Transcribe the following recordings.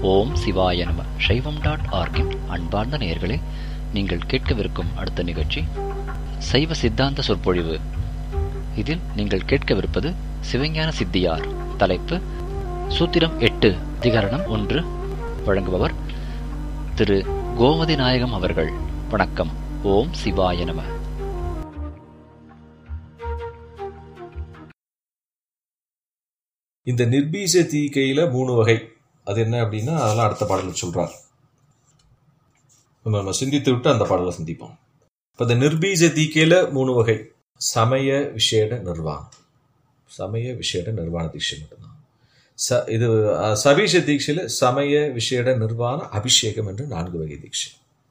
ஓம் சிவாய நம சைவம் டாட் ஆர்கின் அன்பார்ந்த நேயர்களே நீங்கள் கேட்கவிருக்கும் அடுத்த நிகழ்ச்சி சைவ சித்தாந்த சொற்பொழிவு இதில் நீங்கள் கேட்கவிருப்பது சிவஞான சித்தியார் தலைப்பு சூத்திரம் எட்டு அதிகரணம் ஒன்று வழங்குபவர் திரு கோமதி நாயகம் அவர்கள் வணக்கம் ஓம் சிவாய நம இந்த நிர்பீச தீக்கையில மூணு வகை அது என்ன அப்படின்னா அதெல்லாம் அடுத்த பாடலில் சொல்றார் நம்ம நம்ம சிந்தித்து விட்டு அந்த பாடலை சிந்திப்போம் இப்போ இந்த நிர்பீச தீக்கையில மூணு வகை சமய விசேட நிர்வாணம் சமய விசேட நிர்வாண தீட்சை மட்டும்தான் ச இது அஹ், சபீஷ தீட்சையில சமய விசேட நிர்வாண அபிஷேகம் என்று நான்கு வகை தீட்சை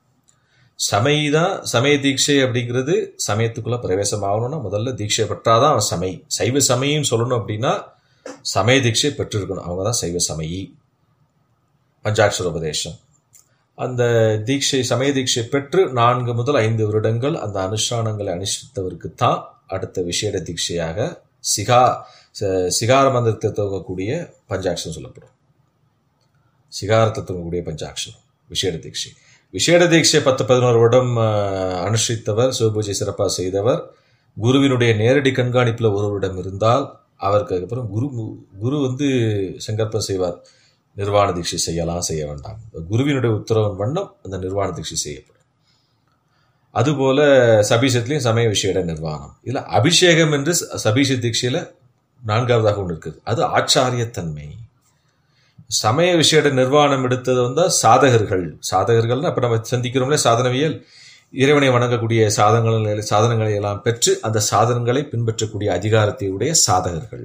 சமை தான் சமய தீட்சை அப்படிங்கிறது சமயத்துக்குள்ள பிரவேசம் ஆகணும்னா முதல்ல தீட்சை பெற்றாதான் அவன் சமை சைவ சமயம் சொல்லணும் அப்படின்னா சமய தீட்சை பெற்றிருக்கணும் அவங்க தான் சைவ சமயி பஞ்சாட்சர உபதேசம் அந்த தீட்சை சமய தீட்சை பெற்று நான்கு முதல் ஐந்து வருடங்கள் அந்த அனுஷ்டானங்களை அனுஷ்டித்தவருக்கு தான் அடுத்த விசேட தீட்சையாக சிகா ச- சிகார மந்திரத்தை துவங்கக்கூடிய பஞ்சாட்சரம் சொல்லப்படும் சிகாரத்தை துவங்கக்கூடிய பஞ்சாட்சரம் விசேட தீட்சை விசேட தீட்சை பத்து பதினோரு வருடம் அஹ், அனுஷ்டித்தவர் சிவபூஜை சிறப்பாக செய்தவர் குருவினுடைய நேரடி கண்காணிப்பில் ஒருவரிடம் இருந்தால் அவருக்கு அதுக்கப்புறம் குரு குரு வந்து சங்கல்பம் செய்வார் நிர்வாண தீட்சை செய்யலாம் செய்ய வேண்டாம் குருவினுடைய உத்தரவின் வண்ணம் அந்த நிர்வாண தீட்சை செய்யப்படும் அதுபோல சபீசத்திலையும் சமய விசேட நிர்வாணம் இதுல அபிஷேகம் என்று ச- சபீஷ தீட்சையில நான்காவதாக ஒன்று இருக்குது அது ஆச்சாரியத்தன்மை சமய விசேட நிர்வாணம் எடுத்தது வந்து சாதகர்கள் சாதகர்கள்னா அப்ப நம்ம சந்திக்கிறோம்ல சாதனவியல் இறைவனை வணங்கக்கூடிய சாதனங்களை சாதனங்களை எல்லாம் பெற்று அந்த சாதனங்களை பின்பற்றக்கூடிய அதிகாரத்தை உடைய சாதகர்கள்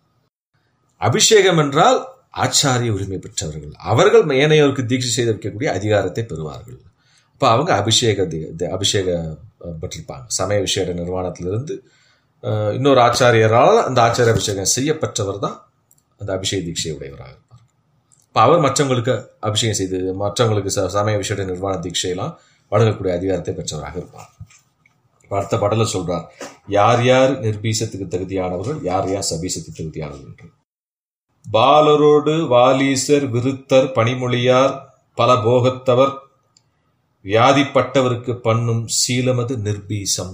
அபிஷேகம் என்றால் ஆச்சாரிய உரிமை பெற்றவர்கள் அவர்கள் ஏனையோருக்கு தீட்சை செய்து வைக்கக்கூடிய அதிகாரத்தை பெறுவார்கள் அப்ப அவங்க அபிஷேக தி- தி- அபிஷேக அஹ், பெற்றிருப்பாங்க சமய விசேட நிர்வாணத்திலிருந்து அஹ், இன்னொரு ஆச்சாரியரால் அந்த ஆச்சாரிய அபிஷேகம் செய்யப்பட்டவர் தான் அந்த அபிஷேக தீட்சை உடையவராக இருப்பார் இப்போ அவர் மற்றவங்களுக்கு அபிஷேகம் செய்து மற்றவங்களுக்கு ச- சமய விசேட நிர்வாண தீட்சையெல்லாம் வழங்கக்கூடிய அதிகாரத்தை பெற்றவராக இருப்பார் இப்ப அடுத்த படல சொல்றார் யார் யார் நிர்பீசத்துக்கு தகுதியானவர்கள் யார் யார் சபீசத்துக்கு தகுதியானவர்கள் என்று பாலரோடு வாலீசர் விருத்தர் பணிமொழியார் பல போகத்தவர் வியாதிப்பட்டவருக்கு பண்ணும் சீலமது நிர்பீசம்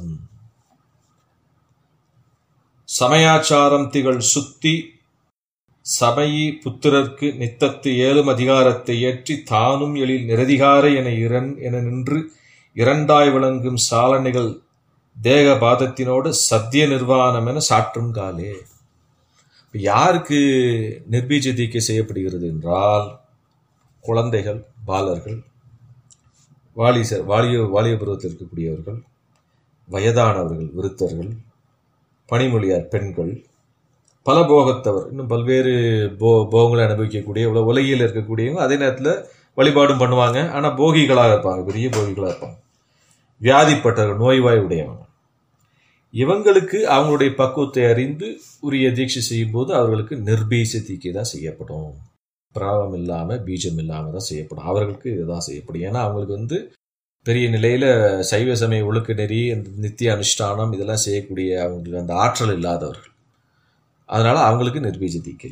சமயாச்சாரம் திகழ் சுத்தி சபையி புத்திரர்க்கு நித்தத்து ஏலும் அதிகாரத்தை ஏற்றி தானும் எழில் நிரதிகார என இரண் என நின்று இரண்டாய் விளங்கும் சாலனைகள் தேக பாதத்தினோடு சத்திய நிர்வாணம் என சாற்றும் காலே இப்ப யாருக்கு நிர்பீஜ தீக்கை செய்யப்படுகிறது என்றால் குழந்தைகள் பாலர்கள் வாலிசர் வாலிய வாலிய பருவத்தில் இருக்கக்கூடியவர்கள் வயதானவர்கள் விருத்தர்கள் பணிமொழியார் பெண்கள் பல போகத்தவர் இன்னும் பல்வேறு போ போகங்களை அனுபவிக்கக்கூடிய உல- உலகில் இருக்கக்கூடியவங்க அதே நேரத்தில் வழிபாடும் பண்ணுவாங்க ஆனால் போகிகளாக இருப்பாங்க பெரிய போகிகளாக இருப்பாங்க வியாதிப்பட்டவர்கள் நோய்வாய் உடையவங்க இவங்களுக்கு அவங்களுடைய பக்குவத்தை அறிந்து உரிய தீட்சை செய்யும்போது அவர்களுக்கு நிர்பீச தீக்கை தான் செய்யப்படும் பிராவம் இல்லாம பீஜம் இல்லாம தான் செய்யப்படும் அவர்களுக்கு இதுதான் செய்யப்படும் ஏன்னா அவங்களுக்கு வந்து பெரிய நிலையில சைவ சமய ஒழுக்க நெறி அந்த நித்திய அனுஷ்டானம் இதெல்லாம் செய்யக்கூடிய அவங்களுக்கு அந்த ஆற்றல் இல்லாதவர்கள் அதனால அவங்களுக்கு நிர்பீஜ தீக்கை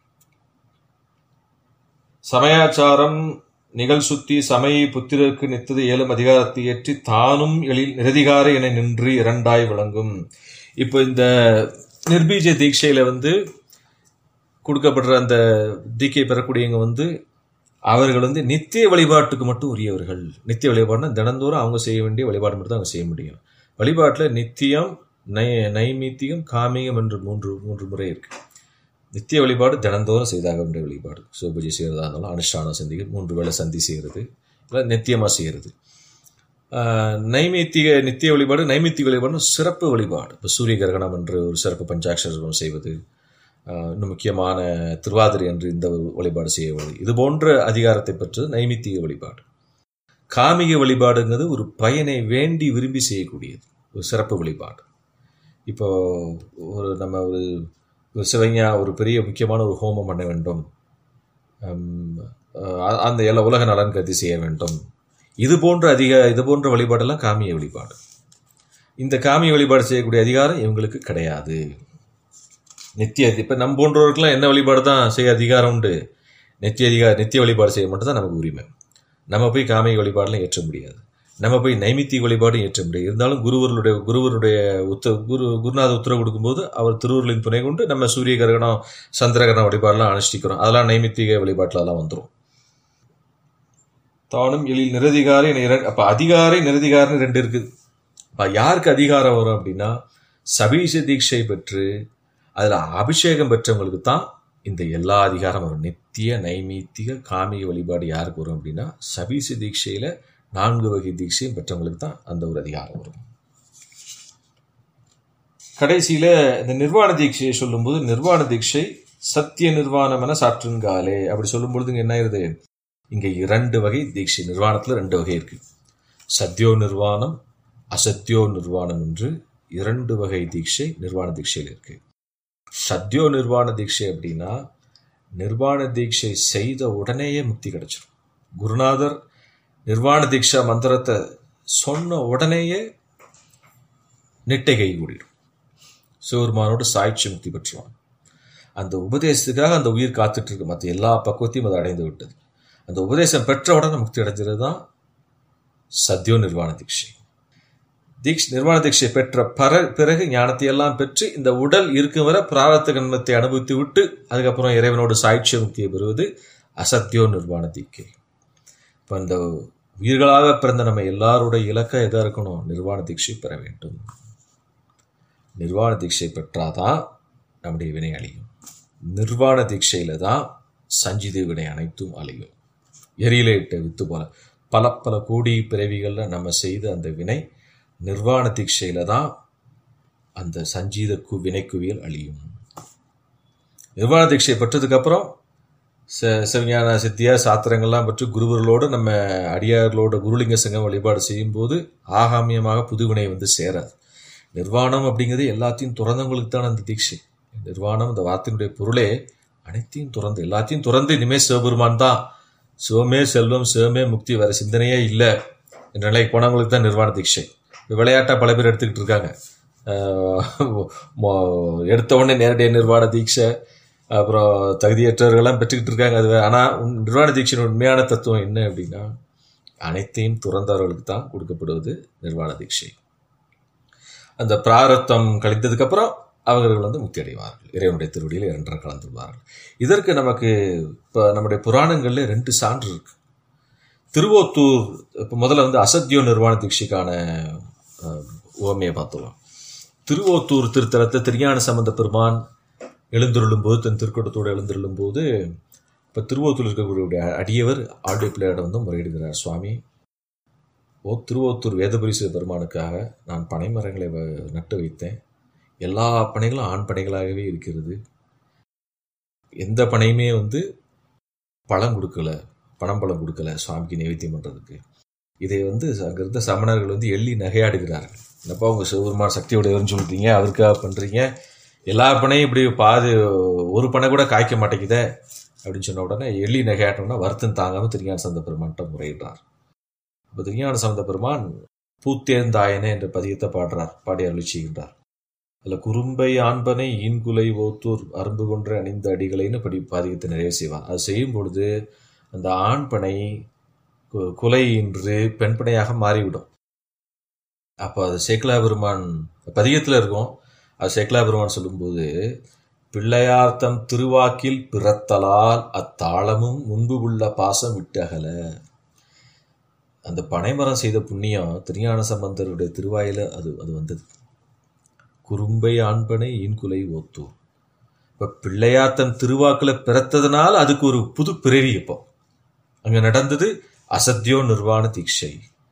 சமயாச்சாரம் நிகழ் சுத்தி சமய புத்திரருக்கு நித்தது ஏலும் அதிகாரத்தை ஏற்றி தானும் எழில் நிரதிகார என நின்று இரண்டாய் விளங்கும் இப்போ இந்த நிர்பீஜ தீட்சையில வந்து கொடுக்கப்படுற அந்த தீக்கை பெறக்கூடியவங்க வந்து அவர்கள் வந்து நித்திய வழிபாட்டுக்கு மட்டும் உரியவர்கள் நித்திய வழிபாடுனா தினந்தோறும் அவங்க செய்ய வேண்டிய வழிபாடு மட்டும் தான் அவங்க செய்ய முடியும் வழிபாட்டில் நித்தியம் நை நைமித்தியம் காமியம் என்று மூன்று மூன்று முறை இருக்கு நித்திய வழிபாடு தினந்தோறும் செய்தாக வேண்டிய வழிபாடு சிவபூஜை செய்கிறதா இருந்தாலும் அனுஷ்டானம் சந்தி மூன்று வேளை சந்தி செய்கிறது இல்லை நித்தியமாக செய்கிறது ஆஹ் நைமித்திக நித்திய வழிபாடு நைமித்திக வழிபாடு சிறப்பு வழிபாடு இப்போ சூரிய கிரகணம் என்று ஒரு சிறப்பு பஞ்சாட்சரம் செய்வது ஆஹ் இன்னும் முக்கியமான திருவாதிரை என்று இந்த ஒரு வழிபாடு செய்வது இது போன்ற அதிகாரத்தை பெற்றது நைமித்திக வழிபாடு காமிக வழிபாடுங்கிறது ஒரு பயனை வேண்டி விரும்பி செய்யக்கூடியது ஒரு சிறப்பு வழிபாடு இப்போ ஒரு நம்ம ஒரு ஒரு சிவஞா ஒரு பெரிய முக்கியமான ஒரு ஹோமம் பண்ண வேண்டும் ஹம், அஹ் அந்த எல்லா உலக நலன் கருதி செய்ய வேண்டும் இது போன்ற அதிக இது போன்ற வழிபாடெல்லாம் காமிய வழிபாடு இந்த காமிய வழிபாடு செய்யக்கூடிய அதிகாரம் இவங்களுக்கு கிடையாது நித்திய இப்போ நம்ம போன்றவருக்கெல்லாம் என்ன வழிபாடு தான் செய்ய அதிகாரம் உண்டு நித்திய அதிகார நித்திய வழிபாடு செய்ய மட்டும்தான் நமக்கு உரிமை நம்ம போய் காமிக வழிபாடுலாம் ஏற்ற முடியாது நம்ம போய் நைமித்திய வழிபாடும் ஏற்ற முடியாது இருந்தாலும் குருவர்களுடைய குருவருடைய உத்த குரு குருநாத உத்தரவு கொடுக்கும்போது அவர் திருவுருளின் துணை கொண்டு நம்ம சூரிய கிரகணம் சந்திரகிரகணம் வழிபாடெல்லாம் அனுஷ்டிக்கிறோம் அதெல்லாம் நைமித்திக வழிபாட்டில் எல்லாம் வந்துடும் தானும் எழில் நிரதிகாரி நிர- அப்ப அதிகாரி நிரதிகாரின்னு ரெண்டு இருக்குது அப்ப யாருக்கு அதிகாரம் வரும் அப்படின்னா சபீஷ தீட்சை பெற்று அதுல அபிஷேகம் பெற்றவங்களுக்கு தான் இந்த எல்லா அதிகாரம் வரும் நித்திய நைமித்திக காமிக வழிபாடு யாருக்கு வரும் அப்படின்னா சபீச தீட்சையில நான்கு வகை தீட்சையும் பெற்றவங்களுக்கு தான் அந்த ஒரு அதிகாரம் வரும் கடைசியில இந்த நிர்வாண தீட்சையை சொல்லும்போது நிர்வாண தீட்சை சத்திய நிர்வாணம் என சாற்றுங்காலே அப்படி சொல்லும் பொழுது இங்க என்ன ஆயிருது இங்க இரண்டு வகை தீட்சை நிர்வாணத்துல ரெண்டு வகை இருக்கு சத்யோ நிர்வாணம் அசத்யோ நிர்வாணம் என்று இரண்டு வகை தீட்சை நிர்வாண தீட்சையில் இருக்கு சத்யோ நிர்வாண தீட்சை அப்படின்னா நிர்வாண தீட்சை செய்த உடனேயே முக்தி கிடைச்சிடும் குருநாதர் நிர்வாண தீட்சா மந்திரத்தை சொன்ன உடனேயே நிட்டை கை கூடிடும் சிவருமானோடு சாய்ச்சி முக்தி பெற்றுவான் அந்த உபதேசத்துக்காக அந்த உயிர் காத்துட்டு இருக்கு மற்ற எல்லா பக்குவத்தையும் அது அடைந்து விட்டது அந்த உபதேசம் பெற்ற உடனே முக்தி அடைஞ்சது தான் சத்யோ நிர்வாண தீட்சை தீக்ஷ் நிர்வாண தீட்சை பெற்ற பர பிறகு ஞானத்தை எல்லாம் பெற்று இந்த உடல் இருக்கும் வரை பிராரத்த கண்மத்தை அனுபவித்து விட்டு அதுக்கப்புறம் இறைவனோடு சாய்ச்சிய முக்தியை பெறுவது அசத்தியோ நிர்வாண தீக்கை இப்போ இந்த உயிர்களாக பிறந்த நம்ம எல்லாருடைய இலக்கம் எதா இருக்கணும் நிர்வாண தீட்சை பெற வேண்டும் நிர்வாண தீட்சை பெற்றாதான் நம்முடைய வினை அழியும் நிர்வாண தீட்சையில தான் சஞ்சித வினை அனைத்தும் அழியும் எரியில இட்ட வித்து போல பல பல கோடி பிறவிகள்ல நம்ம செய்த அந்த வினை நிர்வாண தீட்சையில தான் அந்த சஞ்சீத கு வினை குவியல் அழியும் நிர்வாண தீட்சை பெற்றதுக்கு அப்புறம் ச சிவஞான சித்தியா சாத்திரங்கள்லாம் பெற்று குருவர்களோடு நம்ம அடியார்களோட குருலிங்க சங்கம் வழிபாடு செய்யும்போது ஆகாமியமாக புதுவினை வந்து சேராது நிர்வாணம் அப்படிங்கிறது எல்லாத்தையும் துறந்தவங்களுக்கு தான் அந்த தீட்சை நிர்வாணம் இந்த வார்த்தையினுடைய பொருளே அனைத்தையும் துறந்து எல்லாத்தையும் துறந்து இனிமே சிவபெருமான் தான் சிவமே செல்வம் சிவமே முக்தி வேற சிந்தனையே இல்லை என்ற நிலைக்கு போனவங்களுக்கு தான் நிர்வாண தீட்சை இப்போ விளையாட்டா பல பேர் எடுத்துக்கிட்டு இருக்காங்க ஆஹ் மொ- எடுத்த உடனே நேரடியாக நிர்வாண தீட்சை அப்புறம் தகுதியற்றவர்கள்லாம் பெற்றுக்கிட்டு இருக்காங்க அது வேற. ஆனா உன் நிர்வாண தீட்சையின் உண்மையான தத்துவம் என்ன அப்படின்னா அனைத்தையும் துறந்தவர்களுக்கு தான் கொடுக்கப்படுவது நிர்வாண தீட்சை அந்த பிராரத்தம் கழித்ததுக்கு அப்புறம் அவர்கள் வந்து முக்தி அடைவார்கள் இறைவனுடைய திருவடியில் இரண்டரை கலந்துள்ளார்கள் இதற்கு நமக்கு இப்போ நம்முடைய புராணங்கள்ல ரெண்டு சான்று இருக்கு திருவோத்தூர் இப்போ முதல்ல வந்து அசத்தியோ நிர்வாண தீட்சைக்கான அஹ், உவமையை பார்த்துள்ளோம் திருவோத்தூர் திருத்தலத்தை திருஞான சம்பந்த பெருமான் எழுந்தருளும் போது தன் திருக்கூட்டத்தோடு எழுந்தருளும் போது இப்போ திருவோத்தூர் இருக்கக்கூடிய அடியவர் ஆளுடைய பிள்ளையிடம் வந்து முறையிடுகிறார் சுவாமி ஓ திருவோத்தூர் வேதபுரீஸ்வர பெருமானுக்காக நான் பனை மரங்களை வ- நட்டு வைத்தேன் எல்லா பனைகளும் ஆண் பனைகளாகவே இருக்கிறது எந்த பனையுமே வந்து பழம் கொடுக்கல பணம் பழம் கொடுக்கல சுவாமிக்கு நைவேத்தியம் பண்றதுக்கு இதை வந்து அங்க இருந்த சமணர்கள் வந்து எள்ளி நகையாடுகிறார்கள் என்னப்பா உங்க சிவபெருமான் சக்தியுடையவர்னு சொல்றீங்க அவருக்காக பண்றீங்க எல்லா பனையும் இப்படி பாது ஒரு பனை கூட காய்க்க மாட்டேங்குதே அப்படின்னு சொன்ன உடனே எள்ளி நகையாட்டோம்னா வருத்தம் தாங்காம திருஞான சந்த பெருமான்கிட்ட முறையிடுறார் அப்போ திருஞான சந்த பெருமான் பூத்தேர்ந்தாயனே என்ற பதியத்தை பாடுறார் பாடி அருளி செய்கின்றார் அதுல குறும்பை ஆண்பனை ஈன்குலை ஓத்தூர் அரும்பு கொன்ற அணிந்த அடிகளைன்னு படி பாதிக்கத்தை நிறைவு செய்வார் அது செய்யும் பொழுது அந்த ஆண் பனை கு- குலையின்று பெண் பனையாக மாறிவிடும் அப்போ அது சேக்கலா பெருமான் பதிகத்தில் இருக்கும் அது சேக்கலா பெருமான் சொல்லும்போது பிள்ளையார்த்தம் திருவாக்கில் பிறத்தலால் அத்தாளமும் முன்பு உள்ள பாசம் விட்டகல அந்த பனைமரம் செய்த புண்ணியம் திருஞான சம்பந்தருடைய திருவாயில அது அது வந்தது குறும்பை ஆண்பனை ஈன்குலை ஓத்தூர் இப்ப பிள்ளையார் தன் திருவாக்குல பிறத்ததுனால அதுக்கு ஒரு புது பிறவி இப்போ அங்க நடந்தது அசத்தியோ நிர்வாண தீட்சை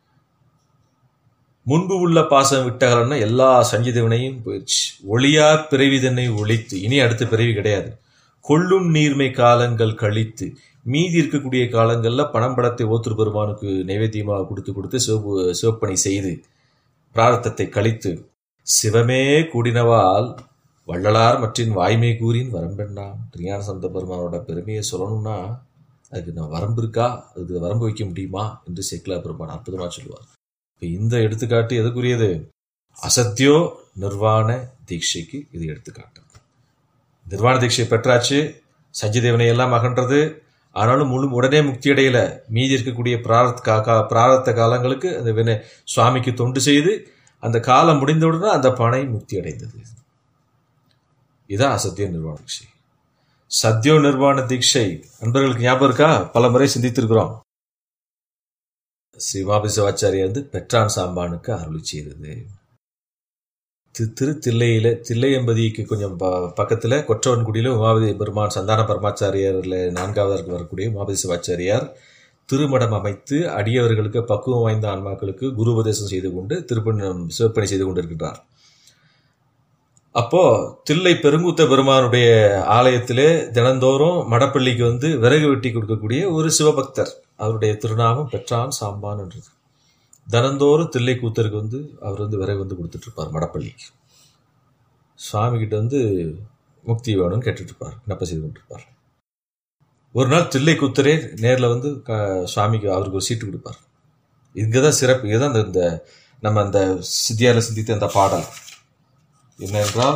முன்பு உள்ள பாசம் விட்டகலன்னா எல்லா சஞ்சிதவினையும் போயிடுச்சு ஒளியா பிறவி தன்னை ஒழித்து இனி அடுத்த பிறவி கிடையாது கொள்ளும் நீர்மை காலங்கள் கழித்து மீதி இருக்கக்கூடிய காலங்கள்ல பணம்படத்தை ஓத்துரு பெருமானுக்கு நைவேத்தியமாக கொடுத்து கொடுத்து சிவப்பு சிவப்பணி செய்து பிராரத்தத்தை கழித்து சிவமே கூடினவால் வள்ளலார் மற்றின் வாய்மை கூறின் வரம்பெண்ணாம் திருஞான சந்த பெருமானோட பெருமையை சொல்லணும்னா அதுக்கு நான் வரம்பு இருக்கா அதுக்கு வரம்பு வைக்க முடியுமா என்று சேக்கலா பெருமான் அற்புதமா சொல்லுவார் இப்ப இந்த எடுத்துக்காட்டு எதுக்குரியது அசத்தியோ நிர்வாண தீட்சைக்கு இது எடுத்துக்காட்டு நிர்வாண தீட்சை பெற்றாச்சு சஞ்சிதேவனை எல்லாம் அகன்றது ஆனாலும் முழு உடனே முக்தி அடையல மீதி இருக்கக்கூடிய பிராரத் கா கா- பிராரத்த காலங்களுக்கு அந்த வினை சுவாமிக்கு தொண்டு செய்து அந்த காலம் முடிந்தவுடனே அந்த பனை முக்தி அடைந்தது இதான் அசத்திய நிர்வாண தீட்சை சத்யோ நிர்வாண தீட்சை நண்பர்களுக்கு ஞாபகம் இருக்கா பல முறை சிந்தித்திருக்கிறோம் ஸ்ரீமாபி சிவாச்சாரியா வந்து பெற்றான் சாம்பானுக்கு அருளி செய்தது தி- திருத்தில்லையில தில்லையம்பதிக்கு கொஞ்சம் ப- பக்கத்துல கொற்றவன்குடியில உமாபதி பெருமான் சந்தான பரமாச்சாரியார்ல நான்காவதற்கு வரக்கூடிய உமாபதி சிவாச்சாரியார் திருமடம் அமைத்து அடியவர்களுக்கு பக்குவம் வாய்ந்த ஆன்மாக்களுக்கு குரு உபதேசம் செய்து கொண்டு திருப்பணி சிவப்பணி செய்து கொண்டிருக்கின்றார் அப்போ தில்லை பெருங்குத்த பெருமானுடைய ஆலயத்திலே தினந்தோறும் மடப்பள்ளிக்கு வந்து விறகு வெட்டி கொடுக்கக்கூடிய ஒரு சிவபக்தர் அவருடைய திருநாமம் பெற்றான் சாம்பான் என்றது தினந்தோறும் தில்லை கூத்தருக்கு வந்து அவர் வந்து விறகு வந்து கொடுத்துட்டு இருப்பார் மடப்பள்ளிக்கு சுவாமி கிட்ட வந்து முக்தி வேணும்னு கேட்டுட்டு இருப்பார் விண்ணப்பம் செய்து கொண்டிருப்பார் ஒரு நாள் தில்லை கூத்தரே நேரில் வந்து க- சுவாமிக்கு அவருக்கு ஒரு சீட்டு கொடுப்பார் இங்கே தான் சிறப்பு இதுதான் இந்த- இந்த நம்ம அந்த சித்தியால சிந்தித்த அந்த பாடல் என்னென்றால்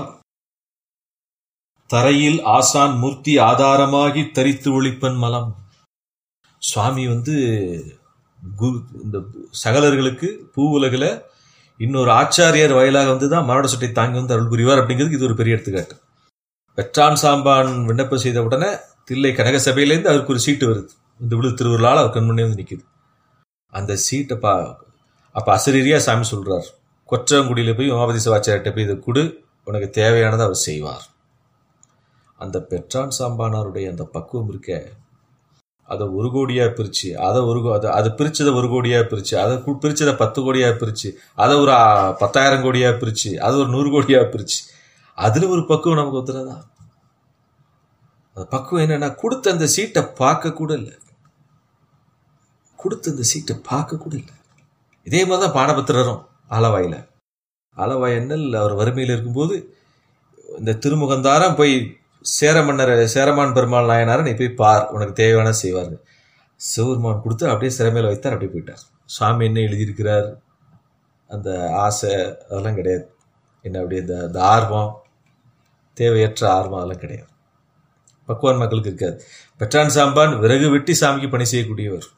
தரையில் ஆசான் மூர்த்தி ஆதாரமாகி தரித்து ஒளிப்பன் மலம் சுவாமி வந்து கு- இந்த சகலர்களுக்கு பூ உலகில் இன்னொரு ஆச்சாரியார் வாயிலாக வந்து தான் மரண சுட்டை தாங்கி வந்து அருள் புரிவார் அப்படிங்கிறதுக்கு இது ஒரு பெரிய எடுத்துக்காட்டு பெற்றான் சாம்பான் விண்ணப்பம் செய்த உடனே தில்லை கனக சபையிலேருந்து அவருக்கு ஒரு சீட்டு வருது இந்த விழு திருவிழாவில் அவர் கண்முன்னே வந்து நிற்குது அந்த சீட்டை பா அப்போ அசரீரியா சாமி சொல்றார் கொற்றங்குடியில போய் உமாபதி சிவாச்சாரிட்ட போய் இதை கொடு உனக்கு தேவையானதை அவர் செய்வார் அந்த பெற்றான் சாம்பானாருடைய அந்த பக்குவம் இருக்க அதை ஒரு கோடியா பிரிச்சு அதை ஒரு கோ- அதை அதை பிரிச்சதை ஒரு கோடியா பிரிச்சு அதை கு- பிரிச்சதை பத்து கோடியா பிரிச்சு அதை ஒரு ஆ, பத்தாயிரம் கோடியா பிரிச்சு அதை ஒரு நூறு கோடியா பிரிச்சு அதுல ஒரு பக்குவம் நமக்கு ஒத்துறதா அந்த பக்குவம் என்னன்னா கொடுத்த அந்த சீட்டை பார்க்க கூட இல்லை கொடுத்த அந்த சீட்டை பார்க்க கூட இல்லை இதே மாதிரி தான் பானபத்திரரும் ஆலவாயில ஆலவாய் அண்ணல் அவர் வறுமையில் இருக்கும்போது இந்த திருமுகந்தாரம் போய் சேர மன்னர் சேரமான் பெருமாள் நாயனாரை நீ போய் பார் உனக்கு தேவையான செய்வார் சிவபெருமான் கொடுத்து அப்படியே சிறமையில் வைத்தார் அப்படியே போயிட்டார் சுவாமி என்ன எழுதியிருக்கிறார் அந்த ஆசை அதெல்லாம் கிடையாது என்ன அப்படி இந்த இந்த ஆர்வம் தேவையற்ற ஆர்வம் அதெல்லாம் கிடையாது பக்குவான் மக்களுக்கு இருக்காது பெற்றான் சாம்பான் விறகு வெட்டி சாமிக்கு பணி செய்யக்கூடியவர்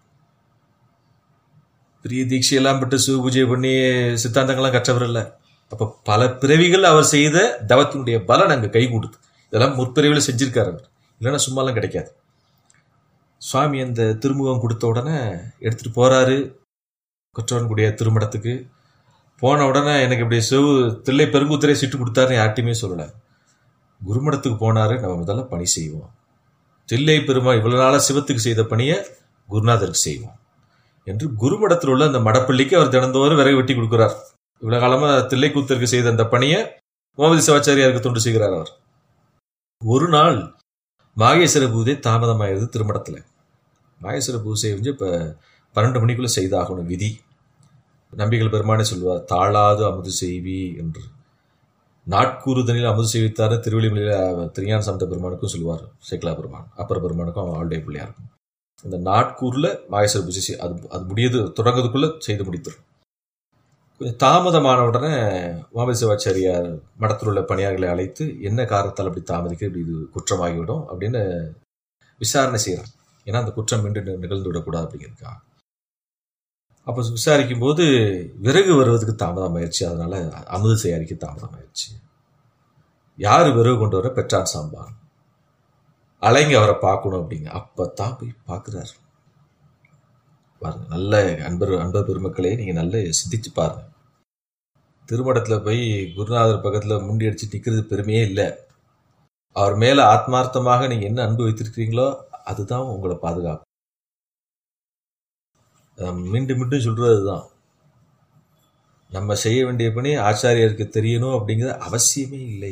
பெரிய தீட்சையெல்லாம் பெற்று சிவ பூஜை பண்ணி சித்தாந்தங்கள்லாம் கற்றவர் இல்லை அப்போ பல பிறவிகள் அவர் செய்த தவத்தினுடைய பலன் அங்கே கை கொடுத்து இதெல்லாம் முற்பிறவியில் செஞ்சிருக்காரு அவர் இல்லைன்னா சும்மாலாம் கிடைக்காது சுவாமி அந்த திருமுகம் கொடுத்த உடனே எடுத்துட்டு போறாரு கொற்றவன்குடிய திருமடத்துக்கு போன உடனே எனக்கு இப்படி சிவு தில்லை பெருங்குத்திரை சீட்டு கொடுத்தாருன்னு யார்ட்டையுமே சொல்லலை குருமடத்துக்கு போனாரு நம்ம முதல்ல பணி செய்வோம் தில்லை பெருமா இவ்வளவு நாளா சிவத்துக்கு செய்த பணியை குருநாதருக்கு செய்வோம் என்று குருமடத்தில் உள்ள அந்த மடப்பள்ளிக்கு அவர் தினந்தோறும் விறகு வெட்டி கொடுக்கிறார் இவ்வளவு காலமா தில்லை கூத்தருக்கு செய்த அந்த பணியை கோமதி சிவாச்சாரியாருக்கு தொண்டு செய்கிறார் அவர் ஒரு நாள் மாகேஸ்வர பூஜை தாமதமாயிருது திருமடத்துல மாகேஸ்வர பூஜை வந்து இப்ப பன்னெண்டு மணிக்குள்ள செய்தாகணும் விதி நம்பிகள் பெருமானே சொல்லுவார் தாழாது அமுது செய்வி என்று நாட்கூறுதனில் அமுது செய்வித்தாரு திருவள்ளிமலையில திருஞான சமத்த பெருமானுக்கும் சொல்லுவார் சேக்கலா பெருமான் அப்பர் பெருமானுக்கும் ஆளுடைய பிள்ளையாருக்கும் அந்த நாட்கூர்ல மாகேஸ்வர பூஜை செய்- அது அது முடியது தொடங்குறதுக்குள்ள செய்து முடித்துரும் கொஞ்சம் தாமதமான உடனே மாமதி சிவாச்சாரியார் மடத்தில் உள்ள பணியாளர்களை அழைத்து என்ன காரணத்தால் அப்படி தாமதிக்க இப்படி இது குற்றமாகிவிடும் அப்படின்னு விசாரணை செய்கிறார் ஏன்னா அந்த குற்றம் மீண்டும் நிகழ்ந்து விடக்கூடாது அப்படிங்கிறதுக்காக அப்போ விசாரிக்கும் போது விறகு வருவதற்கு தாமதம் ஆயிடுச்சு அதனால அமுது தயாரிக்க தாமதம் ஆயிடுச்சு யார் விறகு கொண்டு வர பெற்றான் சாம்பான் அலைங்க அவரை பார்க்கணும் அப்படிங்க அப்பதான் போய் பார்க்குறாரு பாருங்க நல்ல அன்பர் அன்பர் பெருமக்களே நீங்க நல்ல சிந்திச்சு பாருங்க திருமடத்துல போய் குருநாதர் பக்கத்துல முண்டி அடிச்சு நிக்கிறது பெருமையே இல்லை அவர் மேல ஆத்மார்த்தமாக நீங்க என்ன அன்பு வைத்திருக்கிறீங்களோ அதுதான் உங்களை பாதுகாக்கும் நான் மீண்டும் மீண்டும் சொல்றது அதுதான் நம்ம செய்ய வேண்டிய பணி ஆச்சாரியருக்கு தெரியணும் அப்படிங்கிற அவசியமே இல்லை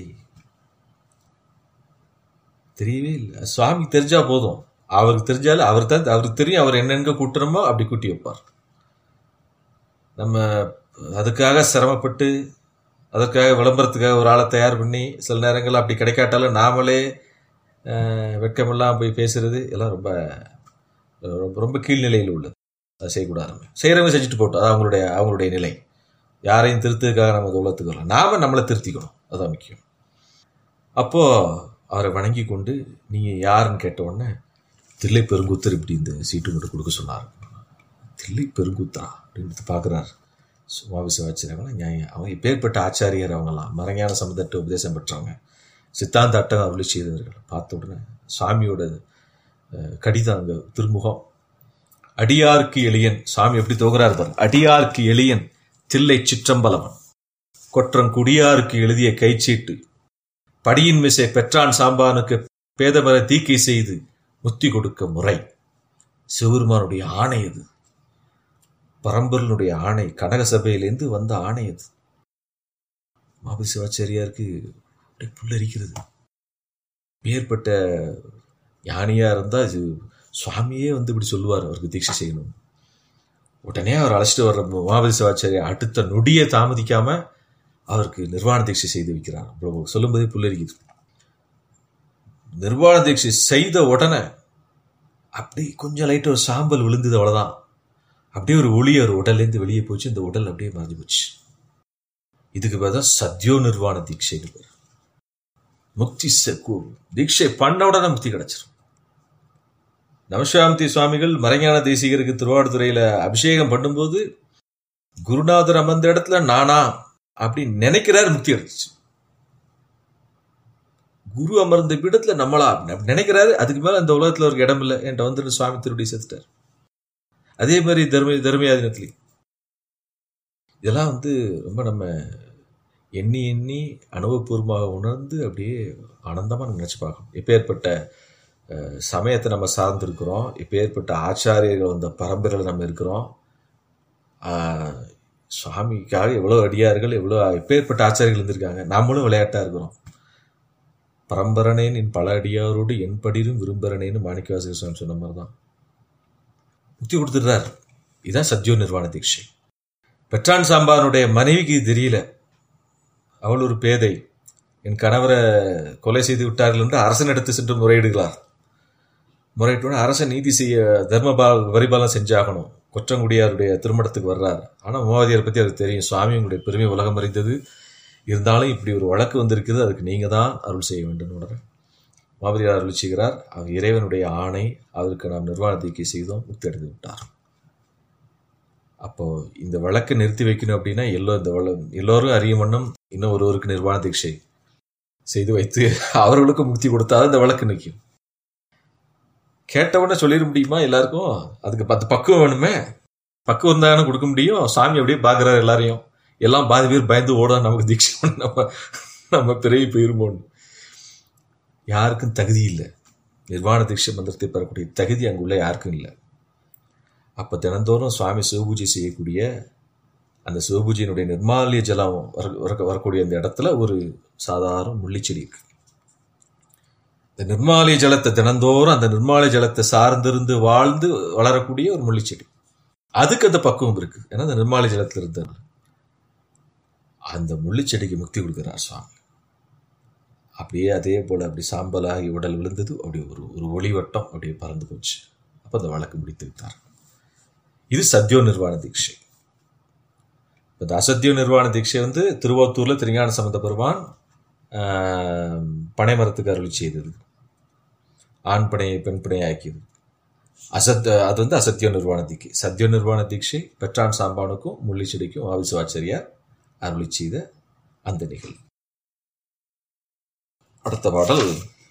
தெரியவே இல்லை சுவாமி தெரிஞ்சா போதும் அவருக்கு தெரிஞ்சாலும் அவர் தான் அவருக்கு தெரியும் அவர் என்னென்ன கூட்டுறமோ அப்படி கூட்டி வைப்பார் நம்ம அதுக்காக சிரமப்பட்டு அதற்காக விளம்பரத்துக்காக ஒரு ஆளை தயார் பண்ணி சில நேரங்கள் அப்படி கிடைக்காட்டாலும் நாமளே அஹ், வெட்கமெல்லாம் போய் பேசுறது எல்லாம் ரொம்ப ரொம்ப ரொம்ப கீழ்நிலையில் உள்ளது அதை செய்யக்கூடாது செய்கிறவங்க செஞ்சுட்டு போட்டோம் அது அவங்களுடைய அவங்களுடைய நிலை யாரையும் திருத்ததுக்காக நம்ம தௌலத்துக்கு வரலாம் நாம நம்மளை திருத்திக்கணும் அதுதான் முக்கியம் அப்போ அவரை வணங்கி கொண்டு நீங்க யாருன்னு கேட்ட உடனே தில்லை பெருங்குத்தர் இப்படி இந்த சீட்டு மட்டும் கொடுக்க சொன்னார் தில்லை பெருங்குத்தரா அப்படின்னு பார்க்குறாரு சுவாமி சிவாச்சாரியவங்களாம் நியாயம் அவங்க இப்பேற்பட்ட ஆச்சாரியர் அவங்கெல்லாம் மரஞான சமுதட்ட உபதேசம் பெற்றவங்க சித்தாந்த அட்டம் அருளி செய்தவர்கள் பார்த்த உடனே சுவாமியோட அஹ், கடிதம் அங்கே திருமுகம் அடியார்க்கு எளியன் சாமி எப்படி தோகிறார் பாரு அடியார்க்கு எளியன் தில்லை சிற்றம்பலவன் கொற்றம் குடியாருக்கு எழுதிய கைச்சீட்டு படியின் மிசை பெற்றான் சாம்பானுக்கு பேதமர தீக்கை செய்து முத்தி கொடுக்க முறை சிவருமானுடைய ஆணை அது பரம்பொருளுடைய ஆணை கனக சபையிலேருந்து வந்த ஆணை அது மாபி சிவாச்சாரியாருக்கு அப்படியே புல்லரிக்கிறது மேற்பட்ட ஞானியா இருந்தா இது சுவாமியே வந்து இப்படி சொல்லுவார் அவருக்கு தீட்சை செய்யணும் உடனே அவர் அழைச்சிட்டு வர்ற மாபதி சிவாச்சாரியா அடுத்த நொடியை தாமதிக்காம அவருக்கு நிர்வாண தீட்சை செய்து வைக்கிறார் பிரபு சொல்லும்போதே புல்லரிக்குது நிர்வாண தீட்சை செய்த உடனே அப்படி கொஞ்சம் லைட் ஒரு சாம்பல் விழுந்தது அவ்வளவுதான் அப்படியே ஒரு ஒளி ஒரு உடல்லேருந்து வெளியே போச்சு இந்த உடல் அப்படியே மறைஞ்சு போச்சு இதுக்கு பேர் தான் சத்யோ நிர்வாண தீட்சைன்னு பேர் முக்தி செ- கு- தீட்சை பண்ண உடனே முக்தி கிடைச்சிரும் நவசாந்தி சுவாமிகள் மறைஞான தேசிகருக்கு திருவாடுதுறையில அபிஷேகம் பண்ணும்போது குருநாதர் அமர்ந்த இடத்துல நானா அப்படி நினைக்கிறார் முக்தி அடைச்சு குரு அமர்ந்த பீடத்துல நம்மளா அப்படி நினைக்கிறாரு அதுக்கு மேல அந்த உலகத்துல ஒரு இடம் இல்லை என்கிட்ட வந்து சுவாமி திருடி செத்துட்டார் அதே மாதிரி தர்ம தர்மயாதினத்திலையும் இதெல்லாம் வந்து ரொம்ப நம்ம எண்ணி எண்ணி அனுபவபூர்வமாக உணர்ந்து அப்படியே ஆனந்தமாக நம்ம நினச்சி பார்க்கணும் எப்பேற்பட்ட அஹ், சமயத்தை நம்ம சார்ந்திருக்கிறோம் எப்பேற்பட்ட ஆச்சாரியர்கள் வந்த பரம்பரையில் நம்ம இருக்கிறோம் ஆஹ், சுவாமிக்காக எவ்வளோ அடியார்கள் எவ்வளோ எப்பேற்பட்ட ஆச்சாரியர்கள் இருந்திருக்காங்க நம்மளும் விளையாட்டாக இருக்கிறோம் பரம்பரனேன் என் பல அடியாரோடு என் படிரும் விரும்புறனேன்னு மாணிக்கவாசகர் சுவாமி சொன்ன மாதிரி தான் முக்தி கொடுத்துடுறார் இதுதான் சத்யோ நிர்வாண தீட்சை பெற்றான் சாம்பானுடைய மனைவிக்கு இது தெரியல அவள் ஒரு பேதை என் கணவரை கொலை செய்து விட்டார்கள் என்று அரசன் எடுத்து சென்று முறையிடுகிறார் முறையிட்டோட அரசன் நீதி செய்ய தர்மபா பரிபாலனம் செஞ்சாகணும் கொற்றங்குடியாருடைய திருமணத்துக்கு வர்றார் ஆனால் உமாவதியார் பற்றி அவருக்கு தெரியும் சுவாமி உங்களுடைய பெருமை உலகம் அறிந்தது இருந்தாலும் இப்படி ஒரு வழக்கு வந்திருக்குது அதுக்கு நீங்கள் தான் அருள் செய்ய வேண்டும் உடனே உமாவதியார் அருள் செய்கிறார் அவர் இறைவனுடைய ஆணை அவருக்கு நாம் நிர்வாண தீக்கை செய்தோம் முக்தி அடைந்து விட்டார் அப்போ இந்த வழக்கை நிறுத்தி வைக்கணும் அப்படின்னா எல்லோ இந்த வள எல்லோரும் அறியும் வண்ணம் இன்னும் ஒருவருக்கு நிர்வாண தீட்சை செய்து வைத்து அவர்களுக்கு முக்தி கொடுத்தாதான் இந்த வழக்கு நிற்கும் கேட்டவுடனே சொல்லிட முடியுமா எல்லாருக்கும் அதுக்கு பத்து பக்குவம் வேணுமே பக்குவம் தானே கொடுக்க முடியும் சாமி அப்படியே பார்க்குறாரு எல்லாரையும் எல்லாம் பாதி பேர் பயந்து ஓட நமக்கு தீட்சை பண்ண நம்ம நம்ம பிறவி போயிருமோன்னு யாருக்கும் தகுதி இல்லை நிர்வாண தீட்சை மந்திரத்தை பெறக்கூடிய தகுதி அங்குள்ள யாருக்கும் இல்லை அப்போ தினந்தோறும் சுவாமி சிவபூஜை செய்யக்கூடிய அந்த சிவபூஜையினுடைய நிர்மாலிய ஜலம் வர வர- வரக்கூடிய அந்த இடத்துல ஒரு சாதாரண முள்ளிச்செடி இருக்கு இந்த நிர்மாலிய ஜலத்தை தினந்தோறும் அந்த நிர்மாலிய ஜலத்தை சார்ந்திருந்து வாழ்ந்து வளரக்கூடிய ஒரு முள்ளிச்செடி அதுக்கு அந்த பக்குவம் இருக்கு ஏன்னா அந்த நிர்மாலிய ஜலத்தில் இருந்தது அந்த முள்ளிச்செடிக்கு முக்தி கொடுக்கிறார் சுவாமி அப்படியே அதே போல அப்படி சாம்பலாகி உடல் விழுந்தது அப்படி ஒரு ஒரு ஒளிவட்டம் அப்படியே பறந்து போச்சு அப்போ அந்த வழக்கு முடித்து விட்டார் இது சத்யோ நிர்வாண தீட்சை இந்த அசத்தியோ நிர்வாண தீட்சை வந்து திருவாத்தூர்ல திருஞான சம்பந்த பெருமான் ஆஹ், பனைமரத்துக்கு அருளி செய்தது ஆண் பனையை பெண் பனையை ஆக்கியது அசத் அது வந்து அசத்தியோ நிர்வாண தீட்சை சத்யோ நிர்வாண தீட்சை பெற்றான் சாம்பானுக்கும் முள்ளிச்செடிக்கும் ஆவிசுவாச்சரியார் அருளி செய்த அந்த நிகழ்வு அடுத்த பாடல்